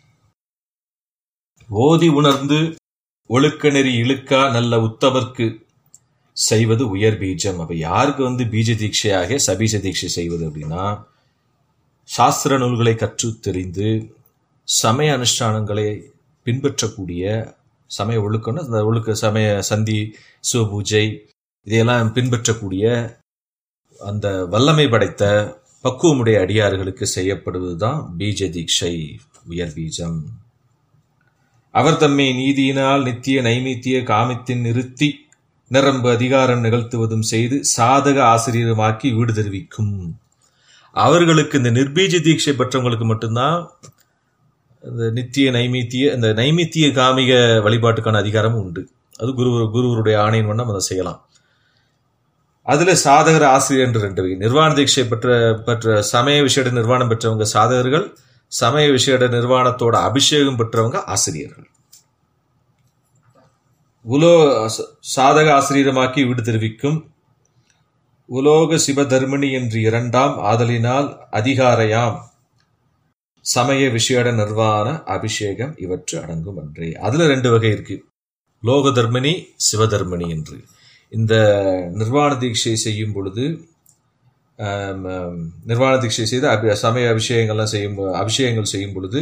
ஓதி உணர்ந்து ஒழுக்க நெறி இழுக்கா நல்ல உத்தவர்க்கு செய்வது உயர் பீஜம் அப்ப யாருக்கு வந்து பீஜ தீட்சையாக சபீஜ தீட்சை செய்வது அப்படின்னா சாஸ்திர நூல்களை கற்று தெரிந்து சமய அனுஷ்டானங்களை பின்பற்றக்கூடிய சமய ஒழுக்கம்னு அந்த ஒழுக்க சமய சந்தி சிவபூஜை இதையெல்லாம் பின்பற்றக்கூடிய அந்த வல்லமை படைத்த பக்குவமுடைய அடியார்களுக்கு செய்யப்படுவதுதான் பீஜ தீட்சை உயர் பீஜம் அவர் தம்மை நீதியினால் நித்திய நைமித்திய காமத்தின் நிறுத்தி நிரம்பு அதிகாரம் நிகழ்த்துவதும் செய்து சாதக ஆசிரியருமாக்கி வீடு தெரிவிக்கும் அவர்களுக்கு இந்த நிர்பீஜ தீட்சை பெற்றவங்களுக்கு மட்டும்தான் இந்த நித்திய நைமித்திய இந்த நைமித்திய காமிக வழிபாட்டுக்கான அதிகாரமும் உண்டு அது குரு குருவருடைய ஆணையின் வண்ணம் அதை செய்யலாம் அதுல சாதகர் ஆசிரியர் என்று ரெண்டு வகை நிர்வாண தீட்சை பெற்ற பெற்ற சமய விஷேட நிர்வாணம் பெற்றவங்க சாதகர்கள் சமய விஷேட நிர்வாணத்தோட அபிஷேகம் பெற்றவங்க ஆசிரியர்கள் உலோ ச- சாதக ஆசிரியமாக்கி வீடு தெரிவிக்கும் உலோக சிவதர்மிணி என்று இரண்டாம் ஆதலினால் அதிகாரையாம் சமய விஷேட நிர்வாண அபிஷேகம் இவற்று அடங்கும் அன்றே அதுல ரெண்டு வகை இருக்கு லோக தர்மினி சிவதர்மினி என்று இந்த நிர்வாண தீட்சை செய்யும் பொழுது ஆம், ஆம், நிர்வாண தீட்சை செய்து அபி- சமய அபிஷேகங்கள்லாம் செய்யும் பொ- அபிஷேகங்கள் செய்யும் பொழுது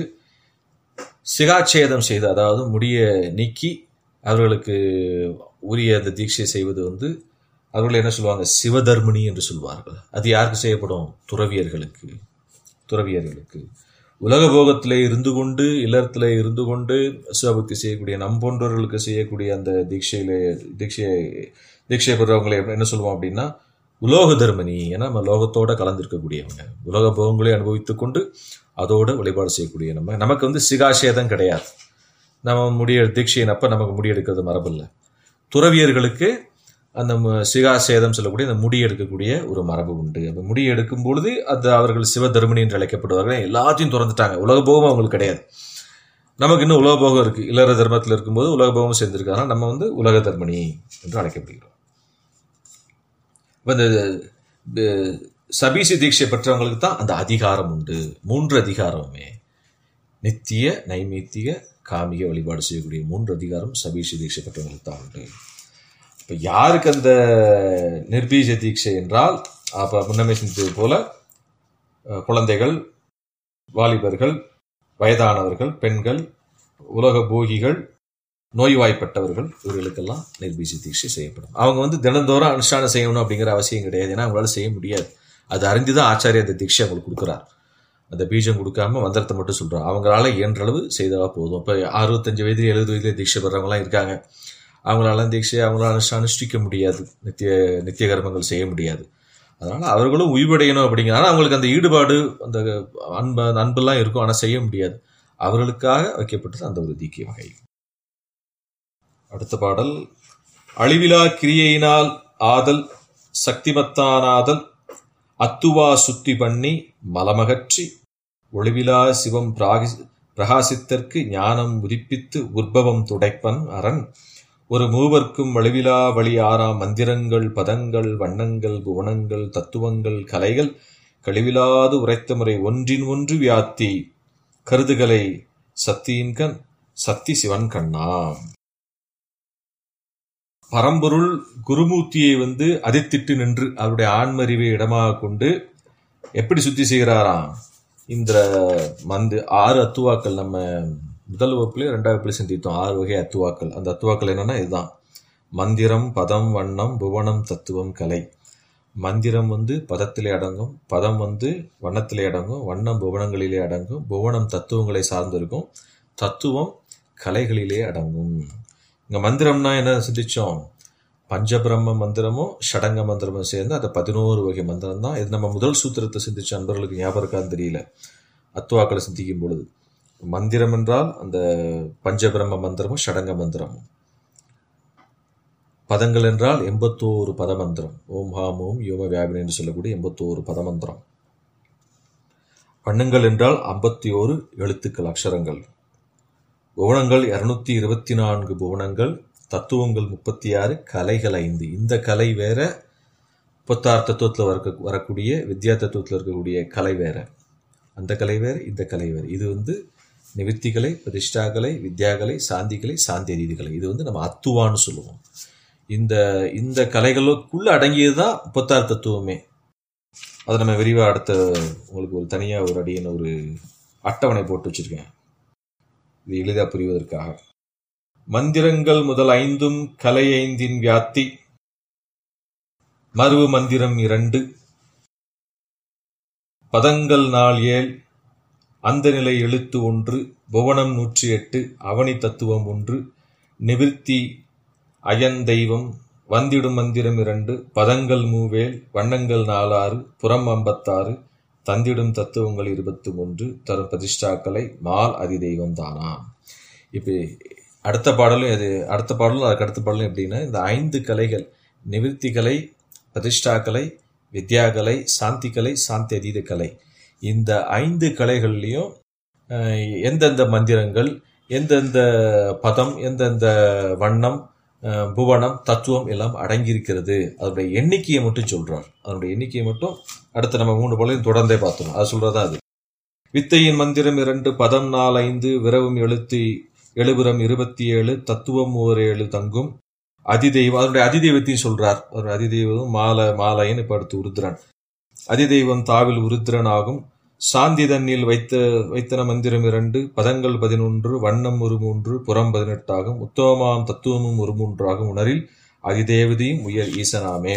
சிகாச்சேதம் செய்து அதாவது முடிய நீக்கி அவர்களுக்கு உரிய அந்த தீட்சை செய்வது வந்து அவர்கள் என்ன சொல்லுவாங்க சிவதர்மினி என்று சொல்வார்கள் அது யாருக்கு செய்யப்படும் துறவியர்களுக்கு துறவியர்களுக்கு உலக போகத்திலே இருந்து கொண்டு இல்லறத்திலே இருந்து கொண்டு சிவபக்தி செய்யக்கூடிய நம் போன்றவர்களுக்கு செய்யக்கூடிய அந்த தீட்சையில தீட்சை தீட்சை பெறவங்களை என்ன சொல்லுவோம் அப்படின்னா உலோக தர்மனி ஏன்னா நம்ம லோகத்தோட கலந்திருக்கக்கூடியவங்க உலக போகங்களை அனுபவித்துக் கொண்டு அதோட வழிபாடு செய்யக்கூடிய நம்ம நமக்கு வந்து சிகாசேதம் கிடையாது நம்ம முடிய தீட்சையின் அப்ப நமக்கு முடி எடுக்கிறது மரபில்லை துறவியர்களுக்கு அந்த மு- சிகாசேதம் சொல்லக்கூடிய அந்த முடி எடுக்கக்கூடிய ஒரு மரபு உண்டு அந்த முடி எடுக்கும் பொழுது அது அவர்கள் சிவதர்மினி என்று அழைக்கப்படுவார்கள் எல்லாத்தையும் திறந்துட்டாங்க உலக போகம் அவங்களுக்கு கிடையாது நமக்கு இன்னும் உலக போகம் இருக்கு இல்லற தர்மத்தில் இருக்கும்போது உலக போகம் சேர்ந்திருக்காங்க நம்ம வந்து உலக தர்மணி என்று அழைக்கப்படுகிறோம் இப்ப இந்த இந்த சபீசி தீட்சை பெற்றவங்களுக்கு தான் அந்த அதிகாரம் உண்டு மூன்று அதிகாரமுமே நித்திய நைமித்திய காமிக வழிபாடு செய்யக்கூடிய மூன்று அதிகாரம் சபீசி தீட்சை பெற்றவங்களுக்கு தான் உண்டு இப்போ யாருக்கு அந்த நிர்பீஜ தீட்சை என்றால் அப்போ முன்னமே சிந்தது போல அஹ், குழந்தைகள் வாலிபர்கள் வயதானவர்கள் பெண்கள் உலக போகிகள் நோய்வாய்ப்பட்டவர்கள் இவர்களுக்கெல்லாம் நிர்பீஜ தீட்சை செய்யப்படும் அவங்க வந்து தினந்தோறும் அனுஷ்டானம் செய்யணும் அப்படிங்கிற அவசியம் கிடையாது ஏன்னா அவங்களால செய்ய முடியாது அது அறிந்துதான் ஆச்சாரிய அந்த தீட்சை அவங்களுக்கு கொடுக்குறார் அந்த பீஜம் கொடுக்காம மந்திரத்தை மட்டும் சொல்றார் அவங்களால இயன்ற அளவு செய்தா போதும் இப்போ அறுபத்தஞ்சு வயது எழுபது வயதுல தீட்சை பெறவங்களாம் இருக்காங்க அவங்களால தீட்சை அவங்களால அனுஷ்ட- அனுஷ்டிக்க முடியாது நித்திய நித்திய கர்மங்கள் செய்ய முடியாது அதனால அவர்களும் உய்வடையணும் அப்படிங்கிற ஆனா அவங்களுக்கு அந்த ஈடுபாடு அந்த அன்பு அன்பெல்லாம் இருக்கும் ஆனா செய்ய முடியாது அவர்களுக்காக வைக்கப்பட்டது அந்த ஒரு தீக்கிய வகை அடுத்த பாடல் அழிவிலா கிரியையினால் ஆதல் சக்திமத்தானாதல் அத்துவா சுத்தி பண்ணி மலமகற்றி ஒளிவிலா சிவம் பிராகி பிரகாசித்தற்கு ஞானம் உதிப்பித்து உற்பவம் துடைப்பன் அரண் ஒரு மூவர்க்கும் வழிவிலா வழி ஆறாம் மந்திரங்கள் பதங்கள் வண்ணங்கள் புவனங்கள் தத்துவங்கள் கலைகள் கழிவிலாது உரைத்த முறை ஒன்றின் ஒன்று வியாத்தி கருதுகளை சத்தியின்கண் சத்தி சிவன் கண்ணா பரம்பொருள் குருமூர்த்தியை வந்து அதித்திட்டு நின்று அவருடைய ஆன்மறிவை இடமாக கொண்டு எப்படி சுத்தி செய்கிறாராம் இந்த மந்து ஆறு அத்துவாக்கள் நம்ம முதல் வகுப்புல ரெண்டாவது வகுப்புல சிந்தித்தோம் ஆறு வகை அத்துவாக்கள் அந்த அத்துவாக்கள் என்னன்னா இதுதான் மந்திரம் பதம் வண்ணம் புவனம் தத்துவம் கலை மந்திரம் வந்து பதத்திலே அடங்கும் பதம் வந்து வண்ணத்திலே அடங்கும் வண்ணம் புவனங்களிலே அடங்கும் புவனம் தத்துவங்களை சார்ந்திருக்கும் தத்துவம் கலைகளிலே அடங்கும் இங்க மந்திரம்னா என்ன சிந்திச்சோம் பஞ்சபிரம்ம மந்திரமும் ஷடங்க மந்திரமும் சேர்ந்து அந்த பதினோரு வகை மந்திரம் தான் இது நம்ம முதல் சூத்திரத்தை சிந்திச்ச அன்பர்களுக்கு ஞாபகம் இருக்கான்னு தெரியல அத்துவாக்களை சிந்திக்கும் பொழுது மந்திரம் என்றால் அந்த பஞ்சபிரம்ம மந்திரமும் ஷடங்க மந்திரமும் பதங்கள் என்றால் எண்பத்தோரு பதமந்திரம் ஓம் ஹாம் ஓம் யோம வியாபினி என்று சொல்லக்கூடிய எண்பத்தோரு பதமந்திரம் வண்ணங்கள் என்றால் ஐம்பத்தி ஓரு எழுத்துக்கள் அக்ஷரங்கள் புவனங்கள் இருநூத்தி இருபத்தி நான்கு புவனங்கள் தத்துவங்கள் முப்பத்தி ஆறு கலைகள் ஐந்து இந்த கலை வேற முப்பத்தாறு தத்துவத்தில் வர வரக்கூடிய வித்யா தத்துவத்தில் இருக்கக்கூடிய கலை வேற அந்த கலை வேற இந்த கலை வேற இது வந்து நிவித்தி கலை பிரதிஷ்டா கலை வித்யா கலை சாந்தி கலை சாந்தி அதீதி கலை இது வந்து நம்ம அத்துவான்னு சொல்லுவோம் இந்த இந்த கலைகளுக்குள்ள அடங்கியது தான் முப்பத்தாறு தத்துவமே அதை நம்ம விரிவாக அடுத்த உங்களுக்கு ஒரு தனியாக ஒரு அடியின் ஒரு அட்டவணை போட்டு வச்சிருக்கேன் இது எளிதாக புரிவதற்காக மந்திரங்கள் முதல் ஐந்தும் கலை ஐந்தின் வியாத்தி மருவு மந்திரம் இரண்டு பதங்கள் நாள் ஏழ் அந்த நிலை எழுத்து ஒன்று புவனம் நூற்றி எட்டு அவனி தத்துவம் ஒன்று நிவிர்த்தி அயன் தெய்வம் வந்திடும் மந்திரம் இரண்டு பதங்கள் மூவேல் வண்ணங்கள் நாலாறு புறம் ஐம்பத்தாறு தந்திடும் தத்துவங்கள் இருபத்தி ஒன்று தரும் பிரதிஷ்டாக்களை மால் அதி தெய்வம் தானா இப்போ அடுத்த பாடலும் இது அடுத்த பாடலும் அதுக்கு அடுத்த பாடலும் எப்படின்னா இந்த ஐந்து கலைகள் நிவிர்த்தி கலை பிரதிஷ்டா கலை வித்யா கலை சாந்தி கலை சாந்தி அதீத கலை இந்த ஐந்து கலைகள்லையும் அஹ், எந்தெந்த மந்திரங்கள் எந்தெந்த பதம் எந்தெந்த வண்ணம் அஹ், புவனம் தத்துவம் எல்லாம் அடங்கியிருக்கிறது அதனுடைய எண்ணிக்கையை மட்டும் சொல்றார் அதனுடைய எண்ணிக்கையை மட்டும் அடுத்து நம்ம மூணு போலையும் தொடர்ந்தே பார்த்தோம் அது சொல்றதா அது வித்தையின் மந்திரம் இரண்டு பதம் நால் ஐந்து விரவும் எழுத்து எழுபுறம் இருபத்தி ஏழு தத்துவம் ஓர் ஏழு தங்கும் அதிதெய்வம் அதனுடைய அதிதெய்வத்தையும் சொல்றார் ஒரு அதிதெய்வம் மால மாலையன் இப்ப அடுத்து உருத்திரன் அதிதெய்வம் தாவில் உருத்திரன் ஆகும் சாந்தி தன்னில் வைத்த வைத்தன மந்திரம் இரண்டு பதங்கள் பதினொன்று வண்ணம் ஒரு மூன்று புறம் பதினெட்டாகும் உத்தமமாம் தத்துவமும் ஒரு மூன்றாகும் உணரில் அதிதேவதியும் உயர் ஈசனாமே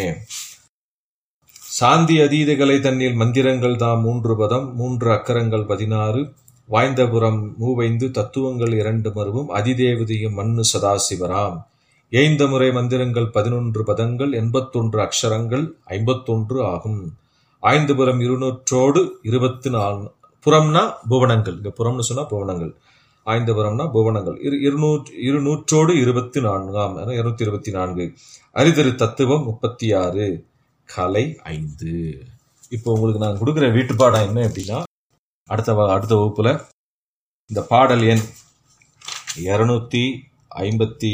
சாந்தி அதீதகளை தன்னில் மந்திரங்கள் தாம் மூன்று பதம் மூன்று அக்கரங்கள் பதினாறு வாய்ந்தபுரம் மூவைந்து தத்துவங்கள் இரண்டு மருவும் அதிதேவதியும் மண்ணு சதாசிவராம் ஏய்ந்த முறை மந்திரங்கள் பதினொன்று பதங்கள் எண்பத்தொன்று அக்ஷரங்கள் ஐம்பத்தொன்று ஆகும் ஆய்ந்தபுரம் இருநூற்றோடு இருபத்தி நாலு புறம்னா புவனங்கள் இங்க புறம்னு சொன்னா புவனங்கள் ஆய்ந்தபுரம்னா புவனங்கள் இரு இருநூற்று இருநூற்றோடு இருபத்தி நான்காம் இருநூத்தி இருபத்தி நான்கு அரிதரு தத்துவம் முப்பத்தி ஆறு கலை ஐந்து இப்போ உங்களுக்கு நான் கொடுக்குற வீட்டு பாடம் என்ன அப்படின்னா அடுத்த வ- அடுத்த வகுப்புல இந்த பாடல் எண் இருநூத்தி ஐம்பத்தி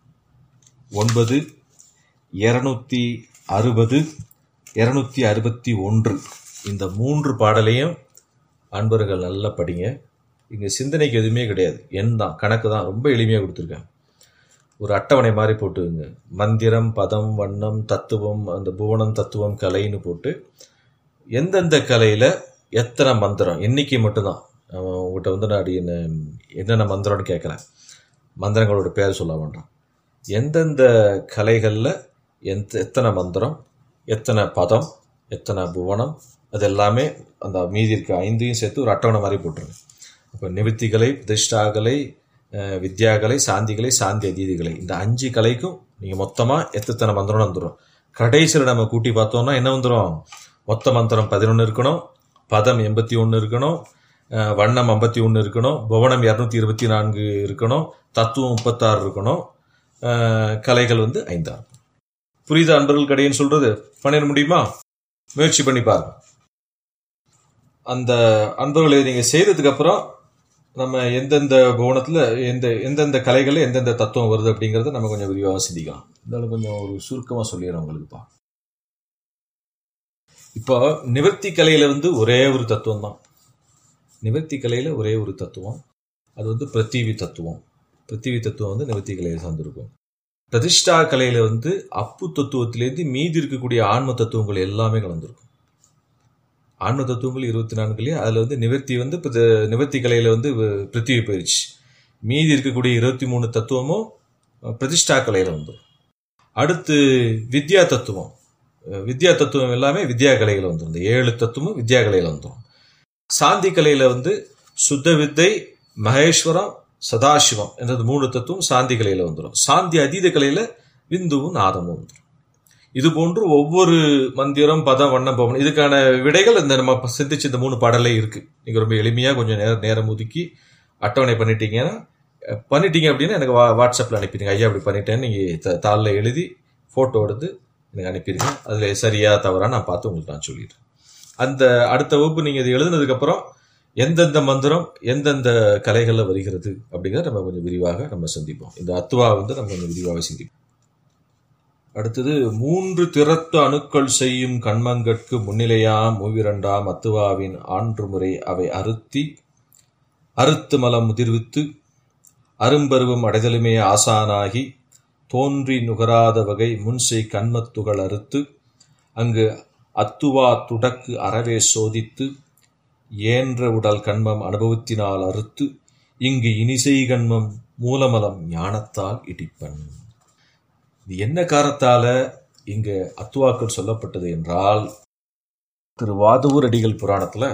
ஒன்பது இருநூத்தி அறுபது இருநூத்தி அறுபத்தி ஒன்று இந்த மூன்று பாடலையும் அன்பர்கள் நல்லா படிங்க இங்க சிந்தனைக்கு எதுவுமே கிடையாது எண் தான் கணக்கு தான் ரொம்ப எளிமையாக கொடுத்துருக்கேன் ஒரு அட்டவணை மாதிரி போட்டுங்க மந்திரம் பதம் வண்ணம் தத்துவம் அந்த புவனம் தத்துவம் கலைன்னு போட்டு எந்தெந்த கலையில எத்தனை மந்திரம் எண்ணிக்கை மட்டும்தான் அவன் உங்கள்கிட்ட வந்து நான் அடி என்ன என்னென்ன மந்திரம்னு கேட்குறேன் மந்திரங்களோட பேர் சொல்ல வேண்டாம் எந்தெந்த கலைகளில் எந்த எத்தனை மந்திரம் எத்தனை பதம் எத்தனை புவனம் அது எல்லாமே அந்த மீதி இருக்க ஐந்தையும் சேர்த்து ஒரு அட்டவணை மாதிரி போட்டுருங்க அப்போ நிவர்த்திகளை பிரதிஷ்டாகலை அஹ், வித்யாகலை சாந்திகளை சாந்தி அதீதிகளை இந்த அஞ்சு கலைக்கும் நீங்கள் மொத்தமாக எத்தனை மந்திரம்னு வந்துடும் கடைசியில் நம்ம கூட்டி பார்த்தோம்னா என்ன வந்துடும் மொத்த மந்திரம் பதினொன்று இருக்கணும் பதம் எண்பத்தி ஒன்று இருக்கணும் அஹ், வண்ணம் ஐம்பத்தி ஒன்று இருக்கணும் புவனம் இரநூத்தி இருபத்தி நான்கு இருக்கணும் தத்துவம் முப்பத்தாறு இருக்கணும் அஹ், கலைகள் வந்து ஐந்தாறு புரியுதா அன்பர்கள் கடைன்னு சொல்றது பண்ணிட முடியுமா முயற்சி பண்ணி பாருங்க அந்த அன்பர்களை நீங்க செய்ததுக்கு அப்புறம் நம்ம எந்தெந்த புவனத்துல எந்த எந்தெந்த கலைகள்ல எந்தெந்த தத்துவம் வருது அப்படிங்கறத நம்ம கொஞ்சம் விரிவாக சிந்திக்கலாம் இருந்தாலும் கொஞ்சம் ஒரு சுருக்கமா சொல்லிடுறேன் உங்களுக்குப்பா இப்போ நிவர்த்தி கலையில வந்து ஒரே ஒரு தத்துவம் தான் நிவர்த்தி கலையில ஒரே ஒரு தத்துவம் அது வந்து பிருத்திவி தத்துவம் பிருத்திவி தத்துவம் வந்து நிவர்த்தி கலையை சார்ந்திருக்கும் பிரதிஷ்டா கலையில வந்து அப்பு தத்துவத்திலேருந்து மீதி இருக்கக்கூடிய ஆன்ம தத்துவங்கள் எல்லாமே கலந்துருக்கும் ஆன்ம தத்துவங்கள் இருபத்தி நான்குலயே அதுல வந்து நிவர்த்தி வந்து இப்ப இது நிவர்த்தி கலையில வந்து வ- பிருத்திவி போயிடுச்சு மீதி இருக்கக்கூடிய இருபத்தி மூணு தத்துவமும் அஹ், பிரதிஷ்டா கலையில வந்துடும் அடுத்து வித்யா தத்துவம் அஹ், வித்யா தத்துவம் எல்லாமே வித்யா கலையில வந்துடும் இந்த ஏழு தத்துவமும் வித்யா கலையில வந்துடும் சாந்தி கலையில வந்து சுத்த வித்தை மகேஸ்வரம் சதாசிவம் என்றது மூணு தத்துவம் சாந்தி கலையில வந்துடும் சாந்தி அதீத கலையில விந்துவும் நாதமும் வந்துடும் இது போன்று ஒவ்வொரு மந்திரம் பதம் வண்ணம் பவனம் இதுக்கான விடைகள் இந்த நம்ம சிந்திச்ச இந்த மூணு பாடலே இருக்கு நீங்க ரொம்ப எளிமையா கொஞ்சம் நேரம் நேரம் ஒதுக்கி அட்டவணை பண்ணிட்டீங்கன்னா அஹ், பண்ணிட்டீங்க அப்படின்னா எனக்கு வா வாட்ஸ்அப்பில் அனுப்பிடுங்க ஐயா அப்படி பண்ணிட்டேன்னு நீங்கள் த தாளில் எழுதி ஃபோட்டோ எடுத்து எனக்கு அனுப்பிடுங்க அதில் சரியா தவறா நான் பார்த்து உங்களுக்கு நான் சொல்லிடுறேன் அந்த அடுத்த வகுப்பு நீங்கள் இது எழுதுனதுக்கப்புறம் எந்தெந்த மந்திரம் எந்தெந்த கலைகளில் வருகிறது அப்படிங்கிறத நம்ம கொஞ்சம் விரிவாக நம்ம சிந்திப்போம் இந்த அத்துவா வந்து நம்ம கொஞ்சம் விரிவாக சிந்திப்போம் அடுத்தது மூன்று திறத்து அணுக்கள் செய்யும் கண்மங்கட்கு முன்னிலையாம் மூவிரண்டாம் அத்துவாவின் ஆன்று முறை அவை அறுத்தி அறுத்து மலம் முதிர்வித்து அரும்பருவம் அடைதலுமே ஆசானாகி தோன்றி நுகராத வகை முன்செய் கண்மத்துகள் அறுத்து அங்கு அத்துவா துடக்கு அறவே சோதித்து ஏன்ற உடல் கண்மம் அனுபவத்தினால் அறுத்து இங்கு இனிசை கண்மம் மூலமலம் ஞானத்தால் இடிப்பன் இது என்ன காரணத்தால இங்க அத்துவாக்கள் சொல்லப்பட்டது என்றால் திரு வாதவூர் அடிகள் புராணத்துல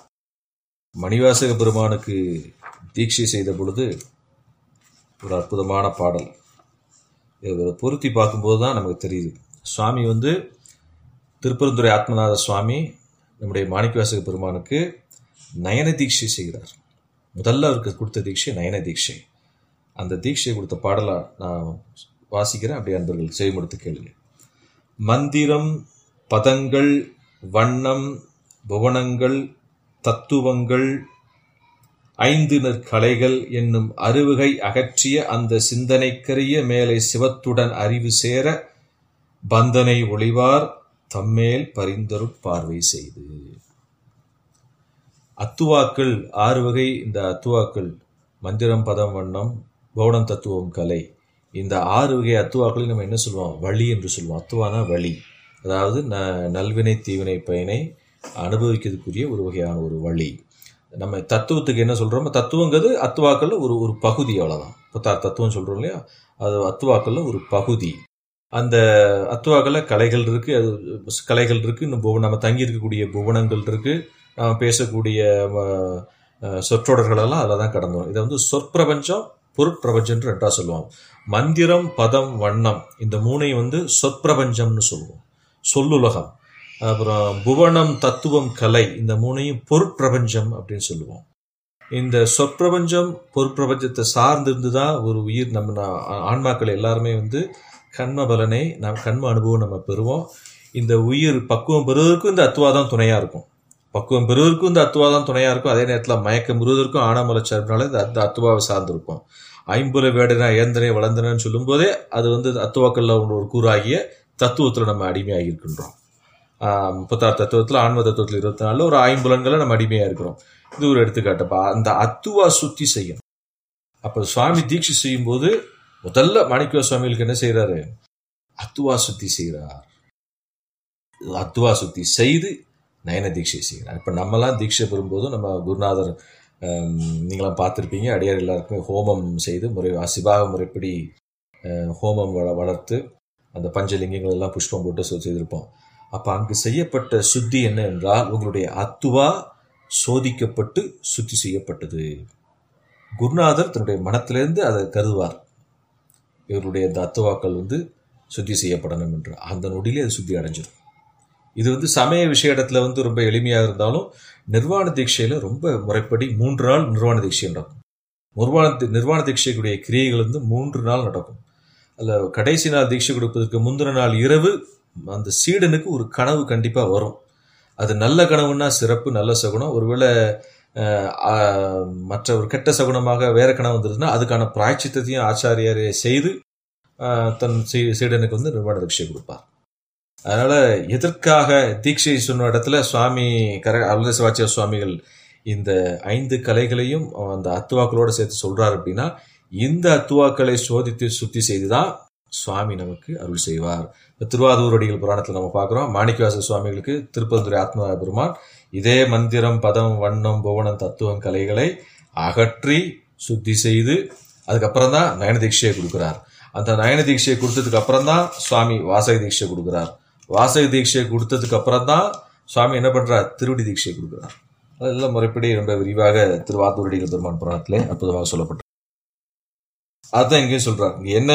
மணிவாசக பெருமானுக்கு தீட்சை செய்த பொழுது ஒரு அற்புதமான பாடல் இதை பொருத்தி பார்க்கும்போது தான் நமக்கு தெரியுது சுவாமி வந்து திருப்பரந்துரை ஆத்மநாத சுவாமி நம்முடைய மாணிக்கவாசக பெருமானுக்கு நயன தீட்சை செய்கிறார் முதல்ல அவருக்கு கொடுத்த தீட்சை நயன தீட்சை அந்த தீட்சை கொடுத்த பாடலை நான் வாசிக்கிறேன் அப்படியே அன்பர்கள் செய்முடுத்து கேளுங்க மந்திரம் பதங்கள் வண்ணம் புவனங்கள் தத்துவங்கள் ஐந்து நற்கலைகள் என்னும் அருவுகை அகற்றிய அந்த சிந்தனைக்கரிய மேலை சிவத்துடன் அறிவு சேர பந்தனை ஒளிவார் தம்மேல் பரிந்தருட் பார்வை செய்து அத்துவாக்கள் ஆறு வகை இந்த அத்துவாக்கள் மந்திரம் பதம் வண்ணம் கௌடம் தத்துவம் கலை இந்த ஆறு வகை அத்துவாக்களை நம்ம என்ன சொல்லுவோம் வழி என்று சொல்லுவோம் அத்துவானா வழி அதாவது ந நல்வினை தீவினை பயனை அனுபவிக்கிறதுக்குரிய ஒரு வகையான ஒரு வழி நம்ம தத்துவத்துக்கு என்ன சொல்கிறோமோ தத்துவங்கிறது அத்துவாக்கள்ல ஒரு ஒரு பகுதி அவ்வளோதான் இப்போ த தத்துவம் சொல்கிறோம் இல்லையா அது அத்துவாக்கள்ல ஒரு பகுதி அந்த அத்துவாக்கள்ல கலைகள் இருக்குது அது கலைகள் இருக்குது இன்னும் புவ- நம்ம தங்கி இருக்கக்கூடிய புவனங்கள் இருக்குது நம்ம பேசக்கூடிய அஹ், அஹ், சொற்றொடர்கள் எல்லாம் அதில் தான் கடந்தோம் இதை வந்து சொற்பிரபஞ்சம் பொருட்பிரபஞ்சம்னு ரெண்டா சொல்லுவோம் மந்திரம் பதம் வண்ணம் இந்த மூணையும் வந்து சொற்பிரபஞ்சம்னு சொல்லுவோம் சொல்லுலகம் அப்புறம் புவனம் தத்துவம் கலை இந்த மூணையும் பொருட்பிரபஞ்சம் அப்படின்னு சொல்லுவோம் இந்த சொற்பிரபஞ்சம் பொருட்பிரபஞ்சத்தை சார்ந்திருந்து தான் ஒரு உயிர் நம்ம நா- ஆன்மாக்கள் எல்லாருமே வந்து கண்ம பலனை நம் கண்ம அனுபவம் நம்ம பெறுவோம் இந்த உயிர் பக்குவம் பெறுவதற்கும் இந்த அத்துவா தான் துணையா இருக்கும் பக்குவம் பெறுவதற்கும் இந்த அத்துவா தான் துணையா இருக்கும் அதே நேரத்தில் மயக்கம் பெறுவதற்கும் ஆனாமலை சார்பினால இந்த அந்த அத்துவாவை சார்ந்திருப்போம் ஐம்புல வேடனா ஏந்தனை வளர்ந்தனன்னு சொல்லும்போதே அது வந்து அத்துவாக்கள்ல ஒன்று ஒரு கூறாகிய தத்துவத்தில் நம்ம அடிமையாகி இருக்கின்றோம் ஆஹ் முப்பத்தாறு தத்துவத்தில் ஆன்ம தத்துவத்தில் இருபத்தி நாலில் ஒரு ஐம்புலன்களை நம்ம அடிமையாக இருக்கிறோம் இது ஒரு எடுத்துக்காட்டுப்பா அந்த அத்துவா சுத்தி செய்யணும் அப்போ சுவாமி தீட்சை செய்யும்போது முதல்ல மாணிக்கவ சுவாமிகளுக்கு என்ன செய்யறாரு அத்துவா சுத்தி செய்கிறார் அத்துவா சுத்தி செய்து நயன தீட்சை செய்கிறார் இப்போ நம்மலாம் தீட்சை பெறும்போதும் நம்ம குருநாதர் ஆம், நீங்களாம் பார்த்துருப்பீங்க அடியார் எல்லாருக்குமே ஹோமம் செய்து முறை சிவாக முறைப்படி அஹ், ஹோமம் வள வளர்த்து அந்த பஞ்சலிங்கங்கள் எல்லாம் புஷ்பம் போட்டு சு- செய்திருப்போம் அப்போ அங்கு செய்யப்பட்ட சுத்தி என்ன என்றால் உங்களுடைய அத்துவா சோதிக்கப்பட்டு சுத்தி செய்யப்பட்டது குருநாதர் தன்னுடைய மனத்திலிருந்து அதை கருதுவார் இவருடைய இந்த அத்துவாக்கள் வந்து சுத்தி செய்யப்படணும் என்று அந்த நொடியிலே அது சுத்தி அடைஞ்சிடும் இது வந்து சமய விஷயத்துல வந்து ரொம்ப எளிமையாக இருந்தாலும் நிர்வாண தீட்சையில ரொம்ப முறைப்படி மூன்று நாள் நிர்வாண தீட்சை நடக்கும் நிர்வாண தி- நிர்வாண தீட்சைக்குடைய கிரியைகள் வந்து மூன்று நாள் நடக்கும் அதில் கடைசி நாள் தீட்சை கொடுப்பதற்கு முந்தின நாள் இரவு அந்த சீடனுக்கு ஒரு கனவு கண்டிப்பாக வரும் அது நல்ல கனவுன்னா சிறப்பு நல்ல சகுனம் ஒருவேளை அஹ், ஆஹ், மற்ற ஒரு கெட்ட சகுனமாக வேற கனவு வந்ததுன்னா அதுக்கான பிராய்ச்சித்தத்தையும் ஆச்சாரியாரே செய்து ஆஹ், தன் சீ- சீடனுக்கு வந்து நிர்வாண தீட்சை கொடுப்பார் அதனால எதற்காக தீட்சை சொன்ன இடத்துல சுவாமி கர அருள சிவாச்சிய சுவாமிகள் இந்த ஐந்து கலைகளையும் அந்த அத்துவாக்களோட சேர்த்து சொல்றாரு அப்படின்னா இந்த அத்துவாக்களை சோதித்து சுத்தி செய்துதான் சுவாமி நமக்கு அருள் செய்வார் இந்த திருவாதூர் அடிகள் புராணத்தில் நம்ம பார்க்குறோம் மாணிக்கவாச சுவாமிகளுக்கு திருப்பந்துரை ஆத்ம பெருமான் இதே மந்திரம் பதம் வண்ணம் புவனம் தத்துவம் கலைகளை அகற்றி சுத்தி செய்து அதுக்கப்புறம் தான் நயன தீட்சையை கொடுக்கிறார் அந்த நயன தீட்சையை கொடுத்ததுக்கு அப்புறம் தான் சுவாமி வாசக தீட்சை கொடுக்கிறார் வாசக தீட்சையை கொடுத்ததுக்கு அப்புறம் தான் சுவாமி என்ன பண்றார் திருவடி தீட்சையை கொடுக்கிறார் அதெல்லாம் முறைப்படி ரொம்ப விரிவாக திருவாத்தூரடிகள் பெருமான் புராணத்திலே அற்புதமாக சொல்லப்பட்டு அதான் இங்கேயும் சொல்றார் இங்க என்ன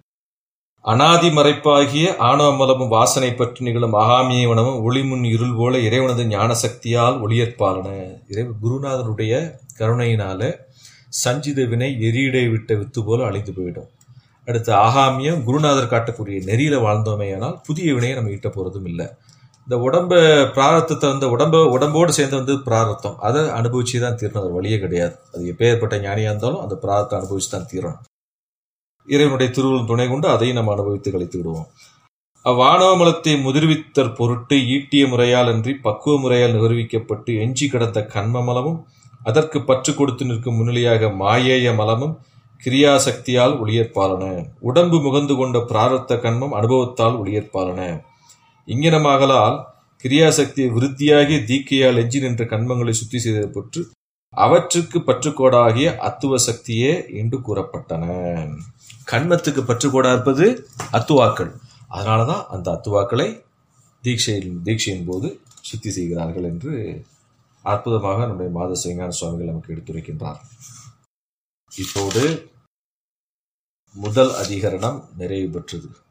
அனாதி மறைப்பாகிய ஆணவ மலமும் வாசனை பற்றி நிகழும் ஆகாமியவனமும் ஒளிமுன் இருள் போல இறைவனது ஞான சக்தியால் ஒளியற்பாலன இறை குருநாதனுடைய கருணையினால சஞ்சித வினை எரியடை விட்ட வித்து போல அழிந்து போயிடும் அடுத்து ஆகாமியம் குருநாதர் காட்டக்கூடிய நெறியில வாழ்ந்தோமேயானால் புதிய வினையை நம்ம ஈட்ட போறதும் இல்லை இந்த உடம்ப பிராரத்தத்தை வந்து உடம்ப உடம்போடு சேர்ந்து வந்து பிராரத்தம் அதை அனுபவிச்சு தான் தீரணும் அது வழியே கிடையாது அது எப்பேற்பட்ட ஞானியா இருந்தாலும் அந்த பிராரத்தை அனுபவிச்சு தான் தீரணும் இறைவனுடைய திருவுருள் துணை கொண்டு அதையும் நம்ம அனுபவித்து கழித்து விடுவோம் அவ்வாணவமலத்தை முதிர்வித்தற் பொருட்டு ஈட்டிய முறையால் அன்றி பக்குவ முறையால் நிகழ்விக்கப்பட்டு எஞ்சி கிடந்த கண்மமலமும் அதற்கு பற்று கொடுத்து நிற்கும் முன்னிலையாக மாயேய மலமும் கிரியாசக்தியால் ஒளியற்பாலன உடம்பு முகந்து கொண்ட பிராரத்த கண்மம் அனுபவத்தால் ஒளியற்பாலன இங்கினமாகலால் கிரியாசக்தி விருத்தியாகி தீக்கையால் எஞ்சி நின்ற கண்மங்களை சுத்தி செய்தது பற்று அவற்றுக்கு பற்றுக்கோடாகிய அத்துவ சக்தியே என்று கூறப்பட்டன கண்மத்துக்கு பற்றுக்கோடா இருப்பது அத்துவாக்கள் அதனாலதான் அந்த அத்துவாக்களை தீட்சையின் தீட்சையின் போது சுத்தி செய்கிறார்கள் என்று அற்புதமாக நம்முடைய மாத சிவஞான சுவாமிகள் நமக்கு எடுத்துரைக்கின்றார் இப்போது முதல் அதிகரணம் நிறைவு பெற்றது